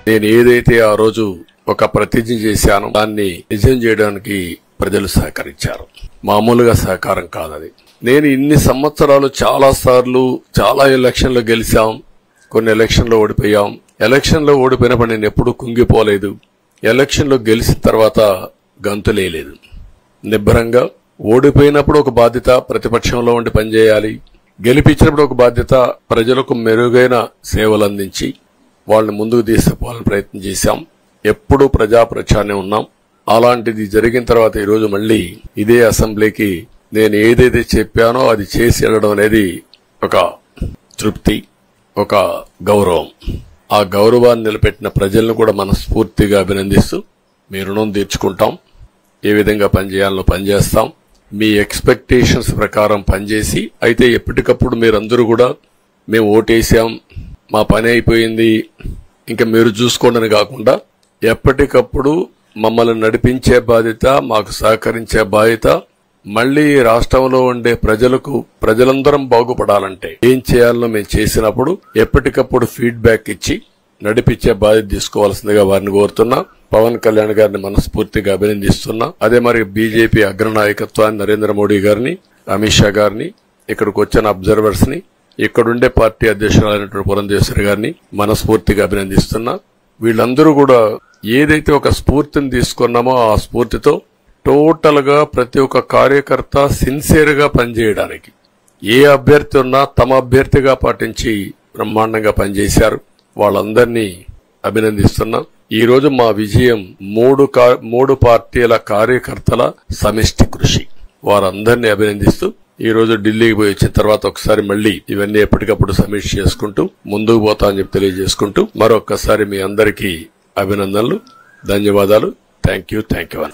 నేను ఏదైతే ఆ రోజు ఒక ప్రతిజ్ఞ చేశానో దాన్ని నిజం చేయడానికి ప్రజలు సహకరించారు మామూలుగా సహకారం కాదది నేను ఇన్ని సంవత్సరాలు చాలా సార్లు చాలా ఎలక్షన్లు గెలిచాం కొన్ని ఎలక్షన్లో ఓడిపోయాం ఎలక్షన్లో ఓడిపోయినప్పుడు నేను ఎప్పుడూ కుంగిపోలేదు ఎలక్షన్లో గెలిచిన తర్వాత గంతులేలేదు నిబ్బరంగా ఓడిపోయినప్పుడు ఒక బాధ్యత ప్రతిపక్షంలో ఉండి పనిచేయాలి గెలిపించినప్పుడు ఒక బాధ్యత ప్రజలకు మెరుగైన సేవలు అందించి వాళ్ళని ముందుకు తీసుకుపోవాలని ప్రయత్నం చేశాం ఎప్పుడూ ప్రజా ప్రచారనే ఉన్నాం అలాంటిది జరిగిన తర్వాత ఈరోజు మళ్ళీ ఇదే అసెంబ్లీకి నేను ఏదైతే చెప్పానో అది చేసి వెళ్ళడం అనేది ఒక తృప్తి ఒక గౌరవం ఆ గౌరవాన్ని నిలబెట్టిన ప్రజలను కూడా మనస్ఫూర్తిగా అభినందిస్తూ మీ రుణం తీర్చుకుంటాం ఏ విధంగా పనిచేయాలో పనిచేస్తాం మీ ఎక్స్పెక్టేషన్స్ ప్రకారం పనిచేసి అయితే ఎప్పటికప్పుడు మీరందరూ కూడా మేము ఓటేసాం మా పని అయిపోయింది ఇంకా మీరు చూసుకోండి అని కాకుండా ఎప్పటికప్పుడు మమ్మల్ని నడిపించే బాధ్యత మాకు సహకరించే బాధ్యత మళ్ళీ ఈ రాష్ట్రంలో ఉండే ప్రజలకు ప్రజలందరం బాగుపడాలంటే ఏం చేయాలో మేము చేసినప్పుడు ఎప్పటికప్పుడు ఫీడ్బ్యాక్ ఇచ్చి నడిపించే బాధ్యత తీసుకోవాల్సిందిగా వారిని కోరుతున్నా పవన్ కళ్యాణ్ గారిని మనస్ఫూర్తిగా అభినందిస్తున్నా అదే మరి బీజేపీ అగ్రనాయకత్వాన్ని నరేంద్ర మోడీ గారిని అమిత్ షా గారిని ఇక్కడికి వచ్చిన అబ్జర్వర్స్ ని ఇక్కడుండే పార్టీ అధ్యక్షురాలైనటువంటి పురంధేశ్వరి గారిని మనస్ఫూర్తిగా అభినందిస్తున్నా వీళ్ళందరూ కూడా ఏదైతే ఒక స్ఫూర్తిని తీసుకున్నామో ఆ స్ఫూర్తితో టోటల్ గా ప్రతి ఒక్క కార్యకర్త సిన్సియర్ గా పనిచేయడానికి ఏ అభ్యర్థి ఉన్నా తమ అభ్యర్థిగా పాటించి బ్రహ్మాండంగా పనిచేశారు వాళ్ళందరినీ అభినందిస్తున్నా ఈ రోజు మా విజయం మూడు కా- మూడు పార్టీల కార్యకర్తల సమిష్టి కృషి వారందరినీ అభినందిస్తూ ఈ రోజు ఢిల్లీకి పోయి వచ్చిన తర్వాత ఒకసారి మళ్ళీ ఇవన్నీ ఎప్పటికప్పుడు సమీక్ష చేసుకుంటూ ముందుకు పోతా అని చెప్పి తెలియజేసుకుంటూ మరొక్కసారి మీ అందరికీ అభినందనలు ధన్యవాదాలు thank you thank you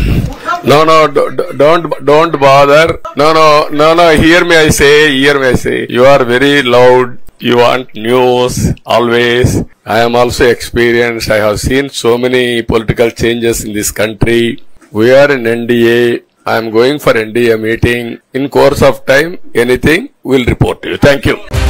No, no, do- do- don't, don't bother. No, no, no, no, hear me, I say, hear me, I say. You are very loud. You want news, always. I am also experienced. I have seen so many political changes in this country. We are in NDA. I am going for NDA meeting. In course of time, anything, we'll report to you. Thank you.